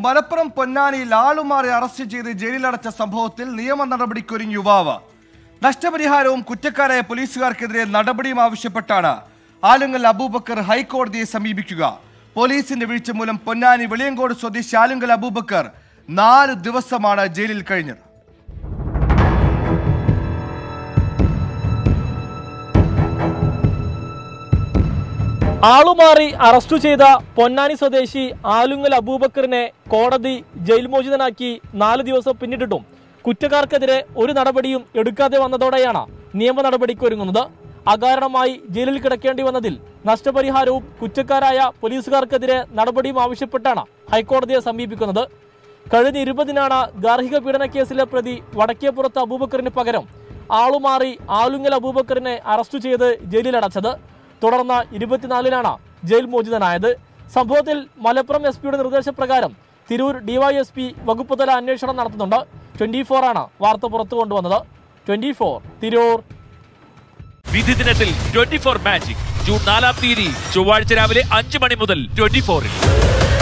മലപ്പുറം പൊന്നാനിയിൽ ആളുമാറി അറസ്റ്റ് ചെയ്ത് ജയിലിലടച്ച സംഭവത്തിൽ നിയമ നടപടിക്കൊരുങ്ങി യുവാവ് നഷ്ടപരിഹാരവും കുറ്റക്കാരായ പോലീസുകാർക്കെതിരെ നടപടിയും ആവശ്യപ്പെട്ടാണ് ആലുങ്ങൽ അബൂബക്കർ ഹൈക്കോടതിയെ സമീപിക്കുക പോലീസിന്റെ വീഴ്ച മൂലം പൊന്നാനി വെളിയങ്കോട് സ്വദേശി ആലുങ്കൽ അബൂബക്കർ നാല് ദിവസമാണ് ജയിലിൽ കഴിഞ്ഞത് ആളുമാറി അറസ്റ്റ് ചെയ്ത പൊന്നാനി സ്വദേശി ആലുങ്ങൽ അബൂബക്കറിനെ കോടതി ജയിൽ മോചിതനാക്കി നാല് ദിവസം പിന്നിട്ടിട്ടും കുറ്റക്കാർക്കെതിരെ ഒരു നടപടിയും എടുക്കാതെ വന്നതോടെയാണ് നിയമ നടപടിക്ക് ഒരുങ്ങുന്നത് അകാരണമായി ജയിലിൽ കിടക്കേണ്ടി വന്നതിൽ നഷ്ടപരിഹാരവും കുറ്റക്കാരായ പോലീസുകാർക്കെതിരെ നടപടിയും ആവശ്യപ്പെട്ടാണ് ഹൈക്കോടതിയെ സമീപിക്കുന്നത് കഴിഞ്ഞ ഇരുപതിനാണ് ഗാർഹിക പീഡന കേസിലെ പ്രതി വടക്കേപ്പുറത്ത് അബൂബക്കറിന് പകരം ആളുമാറി ആലുങ്ങൽ അബൂബക്കറിനെ അറസ്റ്റ് ചെയ്ത് ജയിലിലടച്ചത് തുടർന്ന് ഇരുപത്തിനാലിനാണ് ജയിൽ മോചിതനായത് സംഭവത്തിൽ മലപ്പുറം എസ് പിയുടെ നിർദ്ദേശപ്രകാരം തിരൂർ ഡിവൈഎസ്പി വകുപ്പ് തല അന്വേഷണം നടത്തുന്നുണ്ട് ട്വന്റി ആണ് വാർത്ത പുറത്തു കൊണ്ടുവന്നത് ട്വന്റി തിരൂർ വിധി ദിനത്തിൽ ട്വന്റി ഫോർ മാജിക് ജൂൺ നാലാം തീയതി ചൊവ്വാഴ്ച രാവിലെ അഞ്ച് മണി മുതൽ ട്വന്റി ഫോറിൽ